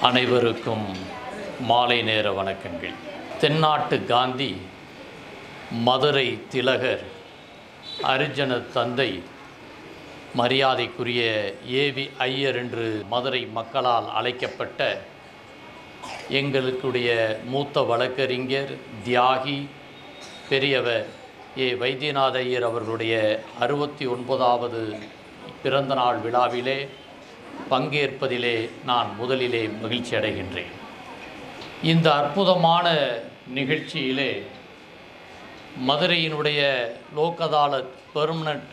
அனைவருக்கும் மாலை நேர வணக்கங்கள் தென்னாட்டு காந்தி மதுரை திலகர் அரிஜன தந்தை மரியாதைக்குரிய ஏவி ஐயர் என்று மதுரை மக்களால் அழைக்கப்பட்ட எங்களுடைய மூத்த வழக்கறிஞர் தியாகி பெரியவர் ஏ வைத்தியநாத ஐயர் அவர்களுடைய அறுபத்தி ஒன்பதாவது பிறந்தநாள் விழாவிலே பங்கேற்பதிலே நான் முதலிலே மகிழ்ச்சி அடைகின்றேன் இந்த அற்புதமான நிகழ்ச்சியிலே மதுரையினுடைய லோக் அதாலத் பெர்மனண்ட்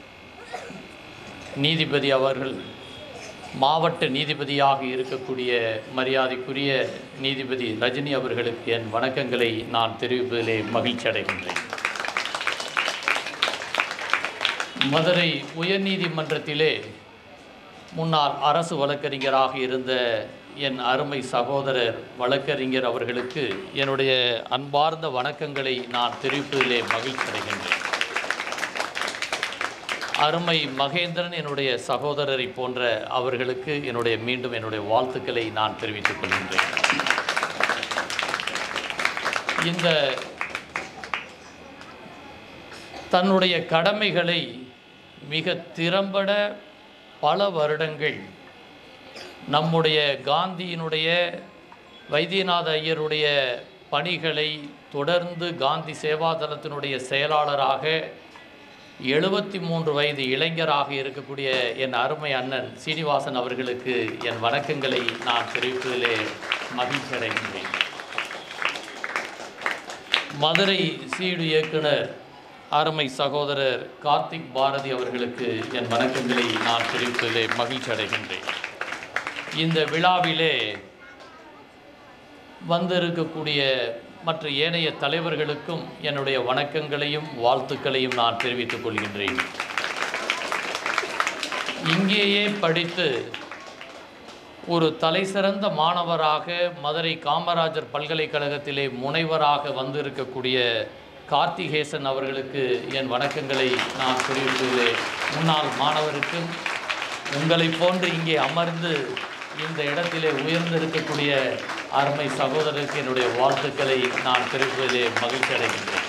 நீதிபதி அவர்கள் மாவட்ட நீதிபதியாக இருக்கக்கூடிய மரியாதைக்குரிய நீதிபதி ரஜினி அவர்களுக்கு என் வணக்கங்களை நான் தெரிவிப்பதிலே மகிழ்ச்சி அடைகின்றேன் மதுரை உயர்நீதிமன்றத்திலே முன்னாள் அரசு வழக்கறிஞராக இருந்த என் அருமை சகோதரர் வழக்கறிஞர் அவர்களுக்கு என்னுடைய அன்பார்ந்த வணக்கங்களை நான் தெரிவிப்பதிலே மகிழ்ச்சி அடைகின்றேன் அருமை மகேந்திரன் என்னுடைய சகோதரரை போன்ற அவர்களுக்கு என்னுடைய மீண்டும் என்னுடைய வாழ்த்துக்களை நான் தெரிவித்துக் கொள்கின்றேன் இந்த தன்னுடைய கடமைகளை மிக திறம்பட பல வருடங்கள் நம்முடைய காந்தியினுடைய வைத்தியநாத ஐயருடைய பணிகளை தொடர்ந்து காந்தி சேவாதளத்தினுடைய செயலாளராக எழுபத்தி மூன்று வயது இளைஞராக இருக்கக்கூடிய என் அருமை அண்ணன் சீனிவாசன் அவர்களுக்கு என் வணக்கங்களை நான் தெரிவிப்பதிலே மகிழ்ச்சி அடைகின்றேன் மதுரை சீடு இயக்குனர் அருமை சகோதரர் கார்த்திக் பாரதி அவர்களுக்கு என் வணக்கங்களை நான் தெரிவிப்பதிலே மகிழ்ச்சி அடைகின்றேன் இந்த விழாவிலே வந்திருக்கக்கூடிய மற்ற ஏனைய தலைவர்களுக்கும் என்னுடைய வணக்கங்களையும் வாழ்த்துக்களையும் நான் தெரிவித்துக் கொள்கின்றேன் இங்கேயே படித்து ஒரு தலைசிறந்த மாணவராக மதுரை காமராஜர் பல்கலைக்கழகத்திலே முனைவராக வந்திருக்கக்கூடிய கார்த்திகேசன் அவர்களுக்கு என் வணக்கங்களை நான் தெரிவிப்பதிலே முன்னாள் மாணவருக்கும் உங்களைப் போன்று இங்கே அமர்ந்து இந்த இடத்திலே உயர்ந்திருக்கக்கூடிய அருமை சகோதரருக்கு என்னுடைய வாழ்த்துக்களை நான் தெரிவிப்பதிலே மகிழ்ச்சி அடைகின்றேன்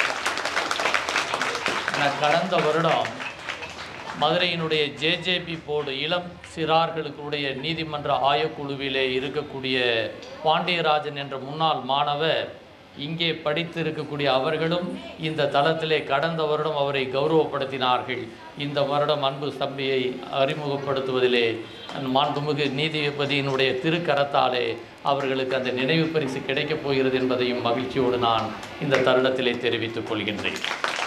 நான் கடந்த வருடம் மதுரையினுடைய ஜேஜேபி போர்டு இளம் சிறார்களுடைய நீதிமன்ற ஆயக்குழுவிலே இருக்கக்கூடிய பாண்டியராஜன் என்ற முன்னாள் மாணவர் இங்கே படித்து இருக்கக்கூடிய அவர்களும் இந்த தளத்திலே கடந்த வருடம் அவரை கௌரவப்படுத்தினார்கள் இந்த வருடம் அன்பு தம்பியை அறிமுகப்படுத்துவதிலே மாண்புமிகு நீதிபதியினுடைய திருக்கரத்தாலே அவர்களுக்கு அந்த நினைவு பரிசு கிடைக்கப் போகிறது என்பதையும் மகிழ்ச்சியோடு நான் இந்த தருணத்திலே தெரிவித்துக் கொள்கின்றேன்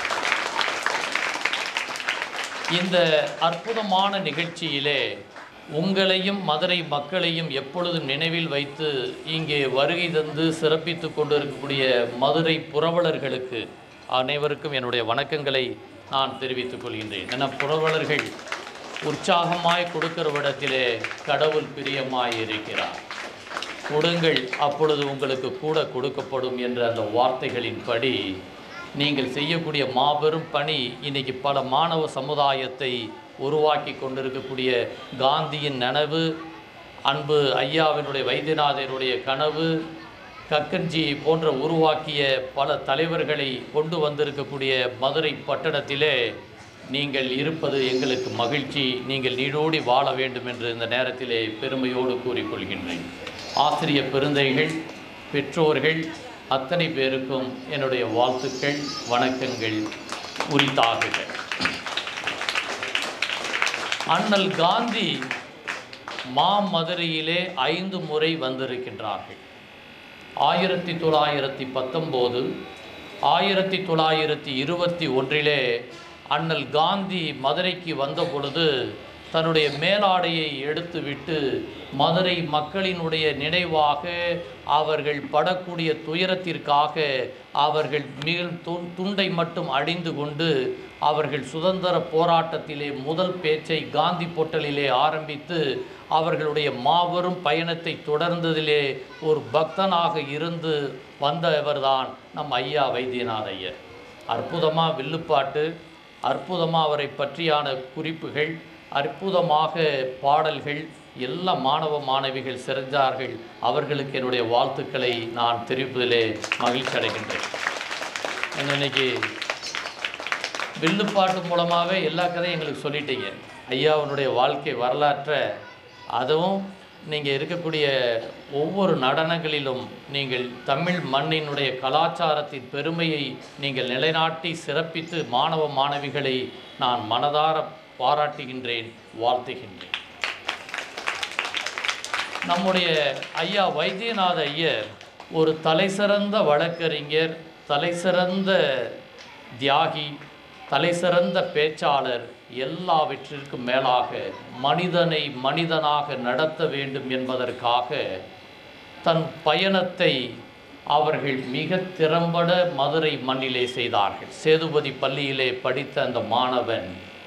இந்த அற்புதமான நிகழ்ச்சியிலே உங்களையும் மதுரை மக்களையும் எப்பொழுதும் நினைவில் வைத்து இங்கே வருகை தந்து சிறப்பித்து கொண்டிருக்கக்கூடிய மதுரை புரவலர்களுக்கு அனைவருக்கும் என்னுடைய வணக்கங்களை நான் தெரிவித்துக் கொள்கின்றேன் என புரவலர்கள் உற்சாகமாய் கொடுக்கிற விடத்திலே கடவுள் பிரியமாய் இருக்கிறார் கொடுங்கள் அப்பொழுது உங்களுக்கு கூட கொடுக்கப்படும் என்ற அந்த வார்த்தைகளின்படி நீங்கள் செய்யக்கூடிய மாபெரும் பணி இன்னைக்கு பல மாணவ சமுதாயத்தை உருவாக்கி கொண்டிருக்கக்கூடிய காந்தியின் நனவு அன்பு ஐயாவினுடைய வைத்தியநாதருடைய கனவு கக்கன்ஜி போன்ற உருவாக்கிய பல தலைவர்களை கொண்டு வந்திருக்கக்கூடிய மதுரை பட்டணத்திலே நீங்கள் இருப்பது எங்களுக்கு மகிழ்ச்சி நீங்கள் நீடோடி வாழ வேண்டும் என்று இந்த நேரத்திலே பெருமையோடு கூறிக்கொள்கின்றேன் ஆசிரிய பெருந்தைகள் பெற்றோர்கள் அத்தனை பேருக்கும் என்னுடைய வாழ்த்துக்கள் வணக்கங்கள் உரித்தாகுக அண்ணல் காந்தி மாமதுரையிலே ஐந்து முறை வந்திருக்கின்றார்கள் ஆயிரத்தி தொள்ளாயிரத்தி பத்தொம்போது ஆயிரத்தி தொள்ளாயிரத்தி இருபத்தி ஒன்றிலே அண்ணல் காந்தி மதுரைக்கு வந்த பொழுது தன்னுடைய மேலாடையை எடுத்துவிட்டு மதுரை மக்களினுடைய நினைவாக அவர்கள் படக்கூடிய துயரத்திற்காக அவர்கள் மிக து- துண்டை மட்டும் அணிந்து கொண்டு அவர்கள் சுதந்திர போராட்டத்திலே முதல் பேச்சை காந்தி பொட்டலிலே ஆரம்பித்து அவர்களுடைய மாபெரும் பயணத்தை தொடர்ந்ததிலே ஒரு பக்தனாக இருந்து வந்தவர்தான் நம் ஐயா வைத்தியநாத ஐயர் அற்புதமாக வில்லுப்பாட்டு அற்புதமாக அவரை பற்றியான குறிப்புகள் அற்புதமாக பாடல்கள் எல்லா மாணவ மாணவிகள் சிறந்தார்கள் அவர்களுக்கு என்னுடைய வாழ்த்துக்களை நான் தெரிவிப்பதிலே மகிழ்ச்சி அடைகின்றேன் ஏன்னா இன்னைக்கு வில்லுப்பாட்டு மூலமாகவே எல்லா கதையும் எங்களுக்கு சொல்லிட்டீங்க ஐயாவுடைய வாழ்க்கை வரலாற்றை அதுவும் நீங்கள் இருக்கக்கூடிய ஒவ்வொரு நடனங்களிலும் நீங்கள் தமிழ் மண்ணினுடைய கலாச்சாரத்தின் பெருமையை நீங்கள் நிலைநாட்டி சிறப்பித்து மாணவ மாணவிகளை நான் மனதார பாராட்டுகின்றேன் வாழ்த்துகின்றேன் நம்முடைய ஐயா வைத்தியநாத ஐயர் ஒரு தலைசிறந்த வழக்கறிஞர் தலைசிறந்த தியாகி தலைசிறந்த பேச்சாளர் எல்லாவற்றிற்கும் மேலாக மனிதனை மனிதனாக நடத்த வேண்டும் என்பதற்காக தன் பயணத்தை அவர்கள் மிக திறம்பட மதுரை மண்ணிலே செய்தார்கள் சேதுபதி பள்ளியிலே படித்த அந்த மாணவன்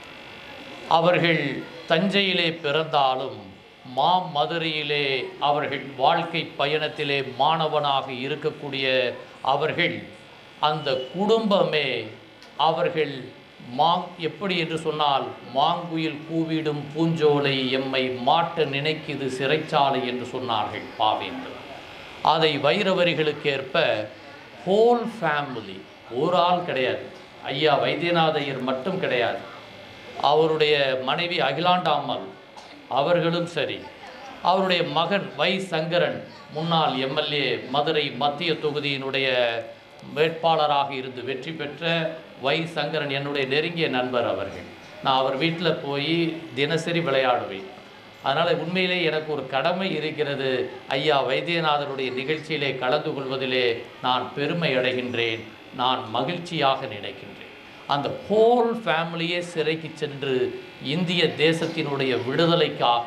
அவர்கள் தஞ்சையிலே பிறந்தாலும் மா மதுரையிலே அவர்கள் வாழ்க்கை பயணத்திலே மாணவனாக இருக்கக்கூடிய அவர்கள் அந்த குடும்பமே அவர்கள் மாங் எப்படி என்று சொன்னால் மாங்குயில் கூவிடும் பூஞ்சோலை எம்மை மாட்ட நினைக்குது சிறைச்சாலை என்று சொன்னார்கள் பாவேந்தர் அதை வைரவரிகளுக்கேற்ப ஹோல் ஃபேமிலி ஒரு ஆள் கிடையாது ஐயா வைத்தியநாத ஐயர் மட்டும் கிடையாது அவருடைய மனைவி அகிலாண்டாமல் அவர்களும் சரி அவருடைய மகன் வை சங்கரன் முன்னாள் எம்எல்ஏ மதுரை மத்திய தொகுதியினுடைய வேட்பாளராக இருந்து வெற்றி பெற்ற வை சங்கரன் என்னுடைய நெருங்கிய நண்பர் அவர்கள் நான் அவர் வீட்டில் போய் தினசரி விளையாடுவேன் அதனால் உண்மையிலே எனக்கு ஒரு கடமை இருக்கிறது ஐயா வைத்தியநாதனுடைய நிகழ்ச்சியிலே கலந்து கொள்வதிலே நான் பெருமை அடைகின்றேன் நான் மகிழ்ச்சியாக நினைக்கின்றேன் அந்த ஹோல் ஃபேமிலியே சிறைக்கு சென்று இந்திய தேசத்தினுடைய விடுதலைக்காக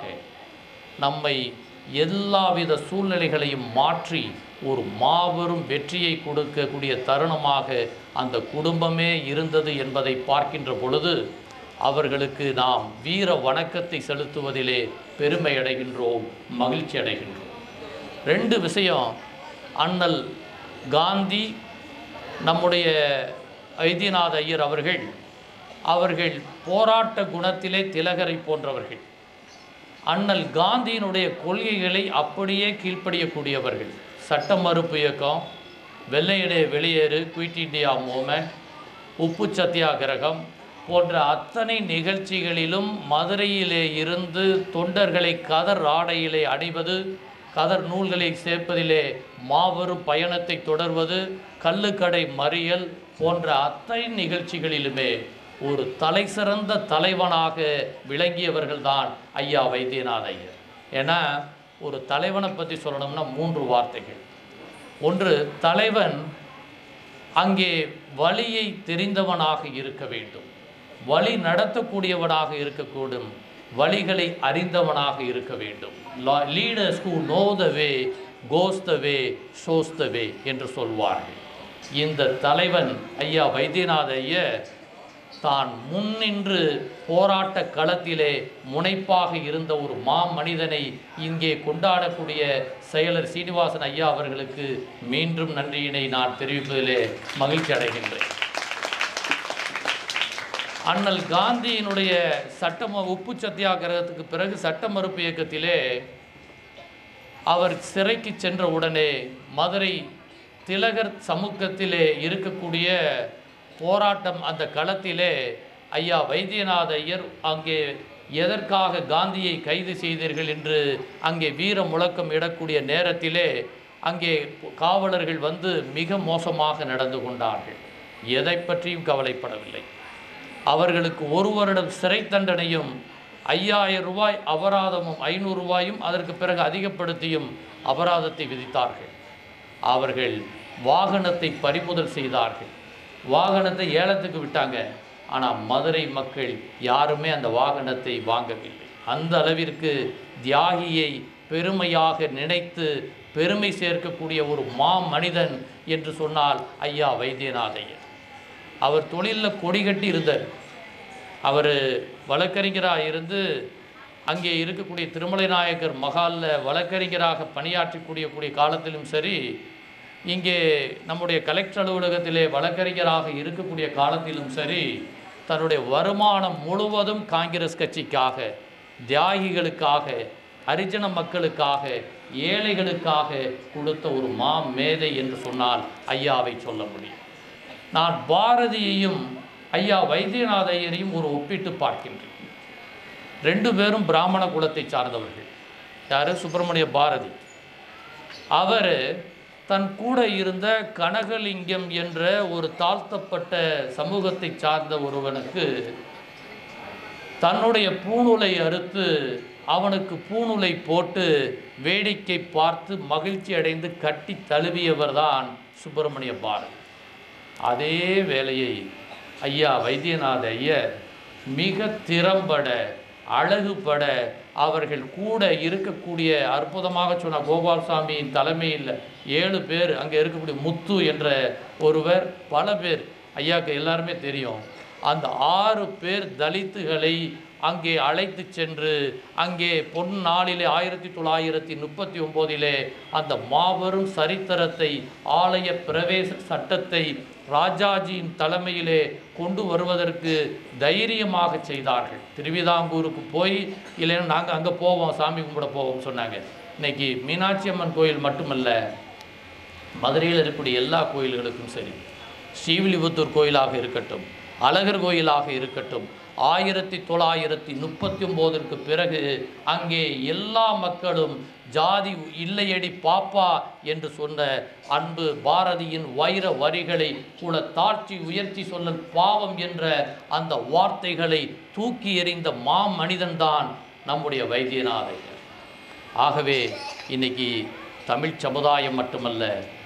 நம்மை எல்லாவித சூழ்நிலைகளையும் மாற்றி ஒரு மாபெரும் வெற்றியை கொடுக்கக்கூடிய தருணமாக அந்த குடும்பமே இருந்தது என்பதை பார்க்கின்ற பொழுது அவர்களுக்கு நாம் வீர வணக்கத்தை செலுத்துவதிலே பெருமை அடைகின்றோம் மகிழ்ச்சி அடைகின்றோம் ரெண்டு விஷயம் அண்ணல் காந்தி நம்முடைய வைத்தியநாத ஐயர் அவர்கள் அவர்கள் போராட்ட குணத்திலே திலகரை போன்றவர்கள் அண்ணல் காந்தியினுடைய கொள்கைகளை அப்படியே கீழ்ப்படியக்கூடியவர்கள் சட்ட மறுப்பு இயக்கம் வெள்ளையடே வெளியேறு குயிட் இந்தியா மூமெண்ட் உப்பு சத்தியாகிரகம் போன்ற அத்தனை நிகழ்ச்சிகளிலும் மதுரையிலே இருந்து தொண்டர்களை கதர் ஆடையிலே அணிவது கதர் நூல்களை சேர்ப்பதிலே மாபெரும் பயணத்தை தொடர்வது கள்ளுக்கடை மறியல் போன்ற அத்தனை நிகழ்ச்சிகளிலுமே ஒரு தலை சிறந்த தலைவனாக விளங்கியவர்கள்தான் ஐயா வைத்தியநாத ஐயர் ஏன்னா ஒரு தலைவனை பற்றி சொல்லணும்னா மூன்று வார்த்தைகள் ஒன்று தலைவன் அங்கே வழியை தெரிந்தவனாக இருக்க வேண்டும் வழி நடத்தக்கூடியவனாக இருக்கக்கூடும் வழிகளை அறிந்தவனாக இருக்க வேண்டும் leaders who know the way goes the way shows the way என்று சொல்வார்கள் இந்த தலைவன் ஐயா வைத்தியநாத ஐயர் தான் முன்னின்று போராட்ட களத்திலே முனைப்பாக இருந்த ஒரு மா மனிதனை இங்கே கொண்டாடக்கூடிய செயலர் சீனிவாசன் ஐயா அவர்களுக்கு மீண்டும் நன்றியினை நான் தெரிவிப்பதிலே மகிழ்ச்சி அடைகின்றேன் அண்ணல் காந்தியினுடைய சட்டம உப்பு சத்தியாகிரகத்துக்கு பிறகு சட்ட மறுப்பு இயக்கத்திலே அவர் சிறைக்கு சென்ற உடனே மதுரை திலகர் சமூகத்திலே இருக்கக்கூடிய போராட்டம் அந்த களத்திலே ஐயா வைத்தியநாத ஐயர் அங்கே எதற்காக காந்தியை கைது செய்தீர்கள் என்று அங்கே வீர முழக்கம் இடக்கூடிய நேரத்திலே அங்கே காவலர்கள் வந்து மிக மோசமாக நடந்து கொண்டார்கள் எதை பற்றியும் கவலைப்படவில்லை அவர்களுக்கு ஒரு வருடம் சிறை தண்டனையும் ஐயாயிரம் ரூபாய் அபராதமும் ஐநூறு ரூபாயும் அதற்கு பிறகு அதிகப்படுத்தியும் அபராதத்தை விதித்தார்கள் அவர்கள் வாகனத்தை பறிமுதல் செய்தார்கள் வாகனத்தை ஏலத்துக்கு விட்டாங்க ஆனால் மதுரை மக்கள் யாருமே அந்த வாகனத்தை வாங்கவில்லை அந்த அளவிற்கு தியாகியை பெருமையாக நினைத்து பெருமை சேர்க்கக்கூடிய ஒரு மா மனிதன் என்று சொன்னால் ஐயா வைத்தியநாதையர் அவர் தொழிலில் கொடி கட்டி இருந்தார் அவர் வழக்கறிஞராக இருந்து அங்கே இருக்கக்கூடிய திருமலை நாயக்கர் மகாலில் வழக்கறிஞராக பணியாற்றக்கூடிய கூடிய காலத்திலும் சரி இங்கே நம்முடைய கலெக்டர் அலுவலகத்திலே வழக்கறிஞராக இருக்கக்கூடிய காலத்திலும் சரி தன்னுடைய வருமானம் முழுவதும் காங்கிரஸ் கட்சிக்காக தியாகிகளுக்காக ஹரிஜன மக்களுக்காக ஏழைகளுக்காக கொடுத்த ஒரு மா மேதை என்று சொன்னால் ஐயாவை சொல்ல முடியும் நான் பாரதியையும் ஐயா வைத்தியநாத ஐயரையும் ஒரு ஒப்பிட்டு பார்க்கின்றேன் ரெண்டு பேரும் பிராமண குலத்தை சார்ந்தவர்கள் யாரு சுப்பிரமணிய பாரதி அவர் தன் கூட இருந்த கனகலிங்கம் என்ற ஒரு தாழ்த்தப்பட்ட சமூகத்தை சார்ந்த ஒருவனுக்கு தன்னுடைய பூணூலை அறுத்து அவனுக்கு பூணூலை போட்டு வேடிக்கை பார்த்து மகிழ்ச்சி அடைந்து கட்டி தழுவியவர்தான் சுப்பிரமணிய பாரதி அதே வேலையை ஐயா வைத்தியநாத ஐயர் மிக திறம்பட அழகுபட அவர்கள் கூட இருக்கக்கூடிய அற்புதமாக சொன்ன கோபால்சாமியின் தலைமையில் ஏழு பேர் அங்கே இருக்கக்கூடிய முத்து என்ற ஒருவர் பல பேர் ஐயாக்கு எல்லாருமே தெரியும் அந்த ஆறு பேர் தலித்துகளை அங்கே அழைத்து சென்று அங்கே பொன் நாளிலே ஆயிரத்தி தொள்ளாயிரத்தி முப்பத்தி ஒம்போதிலே அந்த மாபெரும் சரித்திரத்தை ஆலய பிரவேச சட்டத்தை ராஜாஜியின் தலைமையிலே கொண்டு வருவதற்கு தைரியமாக செய்தார்கள் திருவிதாங்கூருக்கு போய் இல்லைன்னா நாங்கள் அங்கே போவோம் சாமி கும்பிட போவோம் சொன்னாங்க இன்னைக்கு மீனாட்சி அம்மன் கோயில் மட்டுமல்ல மதுரையில் இருக்கக்கூடிய எல்லா கோயில்களுக்கும் சரி ஸ்ரீவில்லிபுத்தூர் கோயிலாக இருக்கட்டும் அழகர் கோயிலாக இருக்கட்டும் ஆயிரத்தி தொள்ளாயிரத்தி முப்பத்தி ஒம்போதற்கு பிறகு அங்கே எல்லா மக்களும் ஜாதி இல்லையடி பாப்பா என்று சொன்ன அன்பு பாரதியின் வைர வரிகளை கூட தாழ்த்தி உயர்த்தி சொல்லல் பாவம் என்ற அந்த வார்த்தைகளை தூக்கி எறிந்த மா மனிதன்தான் நம்முடைய வைத்தியநாதையர் ஆகவே இன்னைக்கு தமிழ் சமுதாயம் மட்டுமல்ல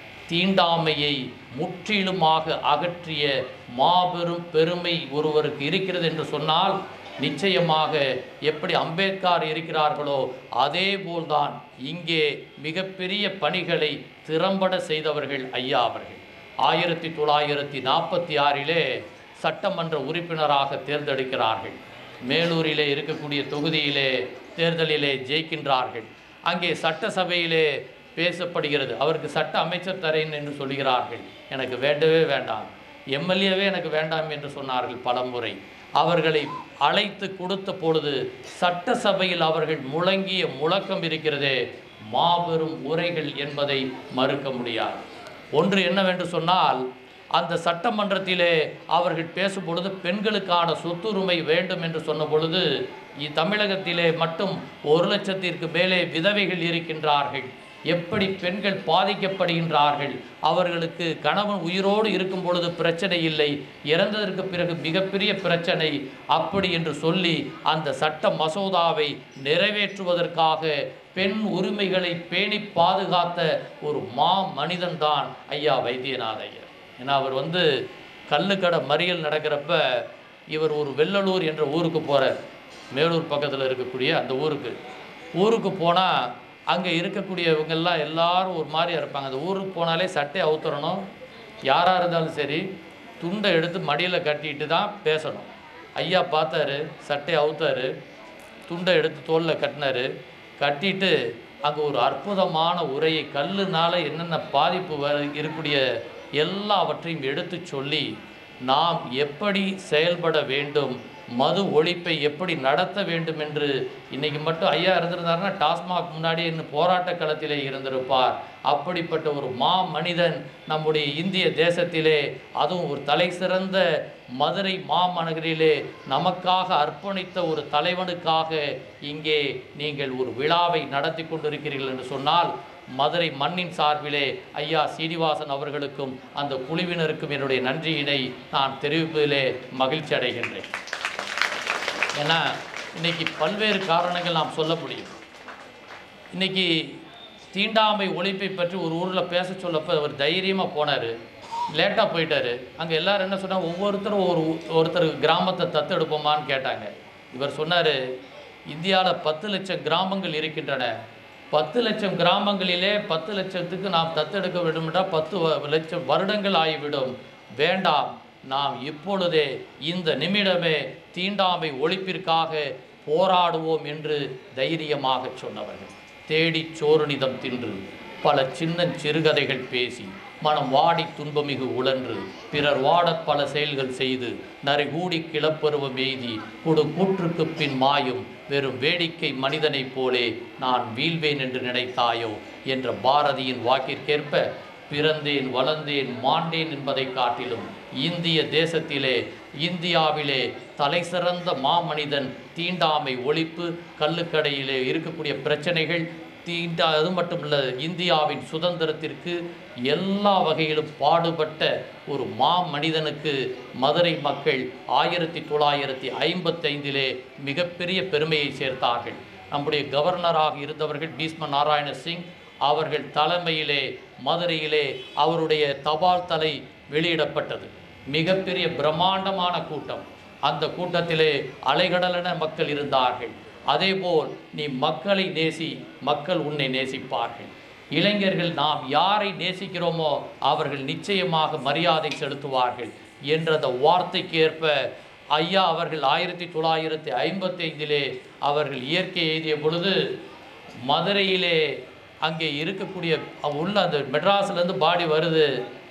தீண்டாமையை முற்றிலுமாக அகற்றிய மாபெரும் பெருமை ஒருவருக்கு இருக்கிறது என்று சொன்னால் நிச்சயமாக எப்படி அம்பேத்கர் இருக்கிறார்களோ அதே போல்தான் இங்கே மிகப்பெரிய பணிகளை திறம்பட செய்தவர்கள் ஐயா அவர்கள் ஆயிரத்தி தொள்ளாயிரத்தி நாற்பத்தி ஆறிலே சட்டமன்ற உறுப்பினராக தேர்ந்தெடுக்கிறார்கள் மேலூரிலே இருக்கக்கூடிய தொகுதியிலே தேர்தலிலே ஜெயிக்கின்றார்கள் அங்கே சட்டசபையிலே பேசப்படுகிறது அவருக்கு சட்ட அமைச்சர் தரேன் என்று சொல்கிறார்கள் எனக்கு வேண்டவே வேண்டாம் எம்எல்ஏவே எனக்கு வேண்டாம் என்று சொன்னார்கள் பலமுறை அவர்களை அழைத்து கொடுத்த பொழுது சட்டசபையில் அவர்கள் முழங்கிய முழக்கம் இருக்கிறதே மாபெரும் உரைகள் என்பதை மறுக்க முடியாது ஒன்று என்னவென்று சொன்னால் அந்த சட்டமன்றத்திலே அவர்கள் பேசும் பொழுது பெண்களுக்கான சொத்துரிமை வேண்டும் என்று சொன்ன பொழுது இ- தமிழகத்திலே மட்டும் ஒரு லட்சத்திற்கு மேலே விதவைகள் இருக்கின்றார்கள் எப்படி பெண்கள் பாதிக்கப்படுகின்றார்கள் அவர்களுக்கு கணவன் உயிரோடு இருக்கும் பொழுது பிரச்சனை இல்லை இறந்ததற்கு பிறகு மிகப்பெரிய பிரச்சனை அப்படி என்று சொல்லி அந்த சட்ட மசோதாவை நிறைவேற்றுவதற்காக பெண் உரிமைகளை பேணி பாதுகாத்த ஒரு மா மனிதன்தான் ஐயா வைத்தியநாத ஐயர் ஏன்னா அவர் வந்து கல்லுக்கடை மறியல் நடக்கிறப்ப இவர் ஒரு வெள்ளலூர் என்ற ஊருக்கு போகிறார் மேலூர் பக்கத்தில் இருக்கக்கூடிய அந்த ஊருக்கு ஊருக்கு போனால் அங்கே இருக்கக்கூடியவங்கெல்லாம் எல்லாரும் ஒரு மாதிரியா இருப்பாங்க அந்த ஊருக்கு போனாலே சட்டை அவுத்துறணும் யாராக இருந்தாலும் சரி துண்டை எடுத்து மடியில் கட்டிட்டு தான் பேசணும் ஐயா பார்த்தாரு சட்டை அவுத்தாரு துண்டை எடுத்து தோளில் கட்டினாரு கட்டிட்டு அங்கே ஒரு அற்புதமான உரையை கல்லுனால என்னென்ன பாதிப்பு வர இருக்கக்கூடிய எல்லாவற்றையும் எடுத்து சொல்லி நாம் எப்படி செயல்பட வேண்டும் மது ஒழிப்பை எப்படி நடத்த வேண்டும் என்று இன்னைக்கு மட்டும் ஐயா இருந்திருந்தாருன்னா டாஸ்மாக் முன்னாடியே இன்னும் போராட்ட களத்திலே இருந்திருப்பார் அப்படிப்பட்ட ஒரு மா மனிதன் நம்முடைய இந்திய தேசத்திலே அதுவும் ஒரு தலை சிறந்த மதுரை மாநகரிலே நமக்காக அர்ப்பணித்த ஒரு தலைவனுக்காக இங்கே நீங்கள் ஒரு விழாவை நடத்தி கொண்டிருக்கிறீர்கள் என்று சொன்னால் மதுரை மண்ணின் சார்பிலே ஐயா சீனிவாசன் அவர்களுக்கும் அந்த குழுவினருக்கும் என்னுடைய நன்றியினை நான் தெரிவிப்பதிலே மகிழ்ச்சி அடைகின்றேன் ஏன்னா இன்னைக்கு பல்வேறு காரணங்கள் நாம் சொல்ல முடியும் இன்னைக்கு தீண்டாமை ஒழிப்பை பற்றி ஒரு ஊரில் பேச சொல்லப்போ அவர் தைரியமாக போனார் லேட்டாக போயிட்டாரு அங்கே எல்லாரும் என்ன சொன்னாங்க ஒவ்வொருத்தரும் ஒரு ஊ- ஒருத்தர் கிராமத்தை தத்தெடுப்போமான்னு கேட்டாங்க இவர் சொன்னார் இந்தியாவில் பத்து லட்சம் கிராமங்கள் இருக்கின்றன பத்து லட்சம் கிராமங்களிலே பத்து லட்சத்துக்கு நாம் தத்தெடுக்க வேண்டும் என்றால் பத்து வ- லட்சம் வருடங்கள் ஆகிவிடும் வேண்டாம் நாம் இப்பொழுதே இந்த நிமிடமே தீண்டாமை ஒழிப்பிற்காக போராடுவோம் என்று தைரியமாக சொன்னவர்கள் தேடி சோறுநிதம் தின்று பல சின்னஞ் சிறுகதைகள் பேசி மனம் வாடி துன்பமிகு உழன்று பிறர் வாடப் பல செயல்கள் செய்து நரைகூடி கிளப்பருவம் எய்தி கொடு கூற்றுக்குப் பின் மாயும் வெறும் வேடிக்கை மனிதனைப் போலே நான் வீழ்வேன் என்று நினைத்தாயோ என்ற பாரதியின் வாக்கிற்கேற்ப பிறந்தேன் வளர்ந்தேன் மாண்டேன் என்பதை காட்டிலும் இந்திய தேசத்திலே இந்தியாவிலே தலைசிறந்த மாமனிதன் தீண்டாமை ஒழிப்பு கள்ளுக்கடையிலே இருக்கக்கூடிய பிரச்சனைகள் தீண்டா அது மட்டும் இல்லை இந்தியாவின் சுதந்திரத்திற்கு எல்லா வகையிலும் பாடுபட்ட ஒரு மா மனிதனுக்கு மதுரை மக்கள் ஆயிரத்தி தொள்ளாயிரத்தி ஐம்பத்தைந்திலே மிகப்பெரிய பெருமையை சேர்த்தார்கள் நம்முடைய கவர்னராக இருந்தவர்கள் பீஸ்ம நாராயண சிங் அவர்கள் தலைமையிலே மதுரையிலே அவருடைய தபால் தலை வெளியிடப்பட்டது மிகப்பெரிய பிரம்மாண்டமான கூட்டம் அந்த கூட்டத்திலே அலைகடலென மக்கள் இருந்தார்கள் அதேபோல் நீ மக்களை நேசி மக்கள் உன்னை நேசிப்பார்கள் இளைஞர்கள் நாம் யாரை நேசிக்கிறோமோ அவர்கள் நிச்சயமாக மரியாதை செலுத்துவார்கள் என்ற அந்த வார்த்தைக்கேற்ப ஐயா அவர்கள் ஆயிரத்தி தொள்ளாயிரத்தி ஐம்பத்தைந்திலே அவர்கள் இயற்கை எழுதிய பொழுது மதுரையிலே அங்கே இருக்கக்கூடிய உள்ள அந்த மெட்ராஸ்லேருந்து பாடி வருது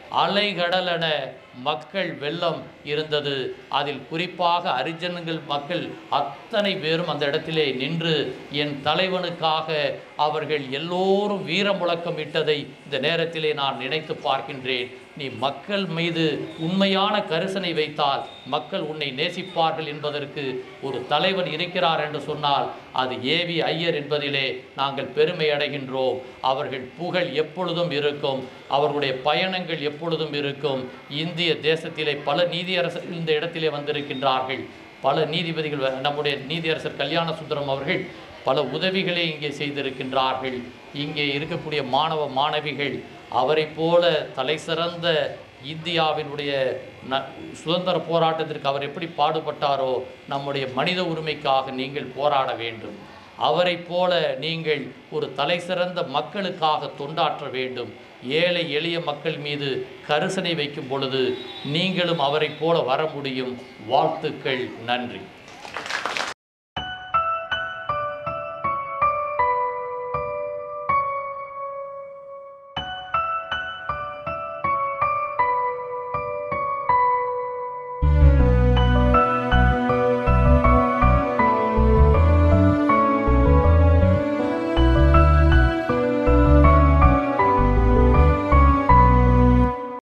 அலைகடலென மக்கள் வெள்ளம் இருந்தது அதில் குறிப்பாக அரிஜனங்கள் மக்கள் அத்தனை பேரும் அந்த இடத்திலே நின்று என் தலைவனுக்காக அவர்கள் எல்லோரும் வீர முழக்கம் இட்டதை இந்த நேரத்திலே நான் நினைத்து பார்க்கின்றேன் நீ மக்கள் மீது உண்மையான கரிசனை வைத்தால் மக்கள் உன்னை நேசிப்பார்கள் என்பதற்கு ஒரு தலைவன் இருக்கிறார் என்று சொன்னால் அது ஏவி ஐயர் என்பதிலே நாங்கள் பெருமை அடைகின்றோம் அவர்கள் புகழ் எப்பொழுதும் இருக்கும் அவர்களுடைய பயணங்கள் எப்பொழுதும் இருக்கும் இந்திய தேசத்திலே பல நீதியரசர் இந்த இடத்திலே வந்திருக்கின்றார்கள் பல நீதிபதிகள் வ- நம்முடைய நீதியரசர் கல்யாண சுந்தரம் அவர்கள் பல உதவிகளை இங்கே செய்திருக்கின்றார்கள் இங்கே இருக்கக்கூடிய மாணவ மாணவிகள் அவரைப் போல தலைசிறந்த இந்தியாவினுடைய ந சுதந்திர போராட்டத்திற்கு அவர் எப்படி பாடுபட்டாரோ நம்முடைய மனித உரிமைக்காக நீங்கள் போராட வேண்டும் அவரைப் போல நீங்கள் ஒரு தலைசிறந்த மக்களுக்காக தொண்டாற்ற வேண்டும் ஏழை எளிய மக்கள் மீது கரிசனை வைக்கும் பொழுது நீங்களும் அவரைப் போல வர முடியும் வாழ்த்துக்கள் நன்றி